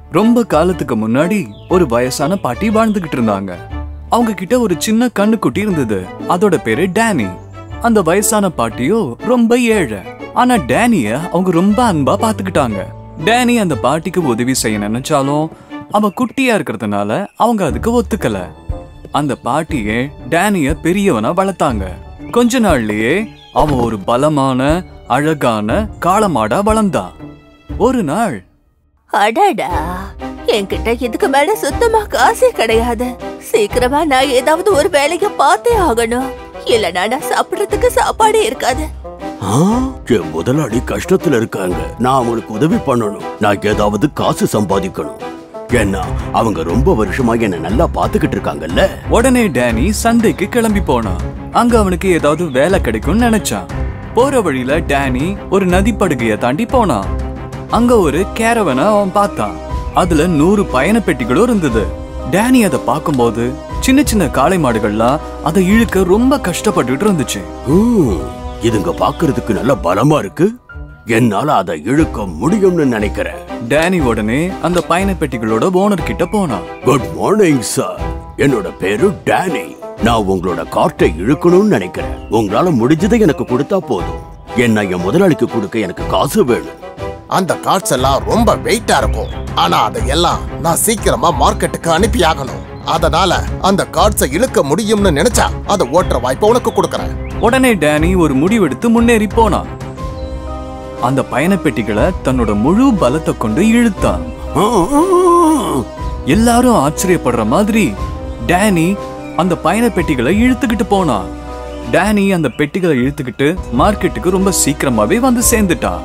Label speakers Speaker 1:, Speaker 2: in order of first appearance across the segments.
Speaker 1: ரொம்ப காலத்துக்கு முன்னாடி ஒரு வயசான பாட்டி வாழ்ந்துகிட்டு இருந்தாங்க அவங்க கிட்ட ஒரு சின்ன கண்ணுக்குட்டி இருந்தது அதோட பேரு டேனி அந்த வயசான பாட்டியோ ரொம்ப ஏழை ஆனா டேனிய அவங்க ரொம்ப அன்பா பாத்துக்கிட்டாங்க டேனி அந்த பாட்டிக்கு உதவி செய்ய நினைச்சாலும் அவன் குட்டியா இருக்கிறதுனால அவங்க அதுக்கு ஒத்துக்கல அந்த பாட்டியே டேனிய பெரியவனா வளர்த்தாங்க கொஞ்ச நாள்லயே அவன் ஒரு பலமான அழகான காளமாடா வளர்ந்தான் ஒரு நாள்
Speaker 2: அடடா என்கிட்ட இதுக்கு மேல சுத்தமா காசே கிடையாது சீக்கிரமா நான் ஏதாவது ஒரு வேலைய பார்த்தே ஆகணும் இல்லனா நான் சாப்பிடுறதுக்கு சாப்பாடே இருக்காது
Speaker 3: ஆ, என் முதலாளி கஷ்டத்துல இருக்காங்க நான் அவங்களுக்கு உதவி பண்ணணும் நான் ஏதாவது காசு சம்பாதிக்கணும் ஏன்னா அவங்க ரொம்ப வருஷமா என்ன நல்லா பாத்துக்கிட்டு இருக்காங்கல்ல
Speaker 1: உடனே டேனி சந்தைக்கு கிளம்பி போனான் அங்க அவனுக்கு ஏதாவது வேலை கிடைக்கும்னு நினைச்சான் போற வழியில டேனி ஒரு நதிப்படுகைய தாண்டி போனான் அங்க ஒரு கேரவனை அவன் பார்த்தான் அதுல நூறு பயண பெட்டிகளும் இருந்தது டேனி அதை பார்க்கும்போது சின்ன சின்ன காளை மாடுகள்லாம் அதை இழுக்க ரொம்ப கஷ்டப்பட்டுட்டு இருந்துச்சு
Speaker 3: ஹம், இதுங்க பாக்குறதுக்கு நல்ல பலமா இருக்கு என்னால அதை இழுக்க முடியும்னு நினைக்கிறேன்
Speaker 1: டேனி உடனே அந்த பயண பெட்டிகளோட ஓனர் கிட்ட போனான்
Speaker 3: குட் மார்னிங் சார் என்னோட பேரு டேனி நான் உங்களோட கார்ட்டை இழுக்கணும்னு நினைக்கிறேன் உங்களால முடிஞ்சதை எனக்கு கொடுத்தா போதும் என்ன என் முதலாளிக்கு கொடுக்க எனக்கு காசு வேணும்
Speaker 4: அந்த கார்ட்ஸ் எல்லாம் ரொம்ப வெயிட்டா இருக்கும் ஆனா அதையெல்லாம் நான் சீக்கிரமா மார்க்கெட்டுக்கு அனுப்பி ஆகணும் அதனால அந்த கார்ட்ஸை இழுக்க முடியும்னு நினைச்சா அதை ஓட்டுற வாய்ப்பை உனக்கு கொடுக்கறேன்
Speaker 1: உடனே டேனி ஒரு முடிவெடுத்து முன்னேறி போனான் அந்த பயண பெட்டிகளை தன்னோட முழு பலத்தை கொண்டு இழுத்தான்
Speaker 3: ஆ, ஆ, ஆ.
Speaker 1: எல்லாரும் ஆச்சரியப்படுற மாதிரி டேனி அந்த பயண பெட்டிகளை இழுத்துக்கிட்டு போனான் டேனி அந்த பெட்டிகளை இழுத்துக்கிட்டு மார்க்கெட்டுக்கு ரொம்ப சீக்கிரமாவே வந்து சேர்ந்துட்டான்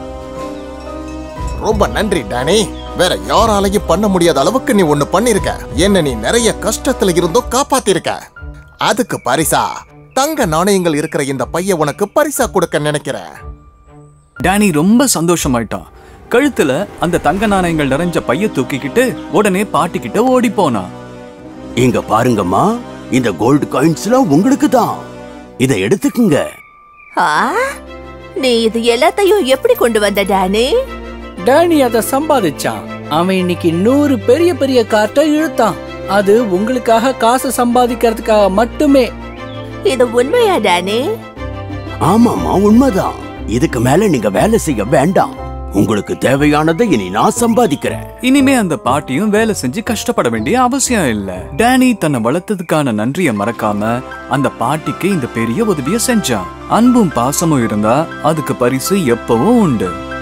Speaker 4: ரொம்ப நன்றி டானி வேற யாராலையும் பண்ண முடியாத அளவுக்கு நீ ஒண்ணு பண்ணிருக்க என்ன நீ நிறைய கஷ்டத்துல இருந்தும் காப்பாத்திருக்க அதுக்கு பரிசா தங்க நாணயங்கள் இருக்கிற இந்த பைய உனக்கு பரிசா கொடுக்க நினைக்கிறேன்
Speaker 1: டேனி ரொம்ப சந்தோஷமாயிட்டான் கழுத்துல அந்த தங்க நாணயங்கள் நிறைஞ்ச பைய தூக்கிக்கிட்டு உடனே பாட்டிக்கிட்ட ஓடி போனான்
Speaker 3: இங்க பாருங்கம்மா இந்த கோல்டு காயின்ஸ்லாம் உங்களுக்கு தான் இதை எடுத்துக்குங்க
Speaker 2: ஆ நீ இது எல்லாத்தையும் எப்படி கொண்டு வந்த டானி
Speaker 5: டேனி அதை சம்பாதிச்சான் அவன் இன்னைக்கு நூறு பெரிய பெரிய கார்ட்டை இழுத்தான் அது உங்களுக்காக காசு சம்பாதிக்கிறதுக்காக மட்டுமே
Speaker 2: இது உண்மையா டானி
Speaker 3: ஆமாமா உண்மைதான் இதுக்கு மேல நீங்க வேலை செய்ய வேண்டாம் உங்களுக்கு தேவையானதை இனி நான் சம்பாதிக்கிறேன்
Speaker 1: இனிமே அந்த பாட்டியும் வேலை செஞ்சு கஷ்டப்பட வேண்டிய அவசியம் இல்ல டேனி தன்னை வளர்த்ததுக்கான நன்றிய மறக்காம அந்த பாட்டிக்கு இந்த பெரிய உதவிய செஞ்சான் அன்பும் பாசமும் இருந்தா அதுக்கு பரிசு எப்பவும் உண்டு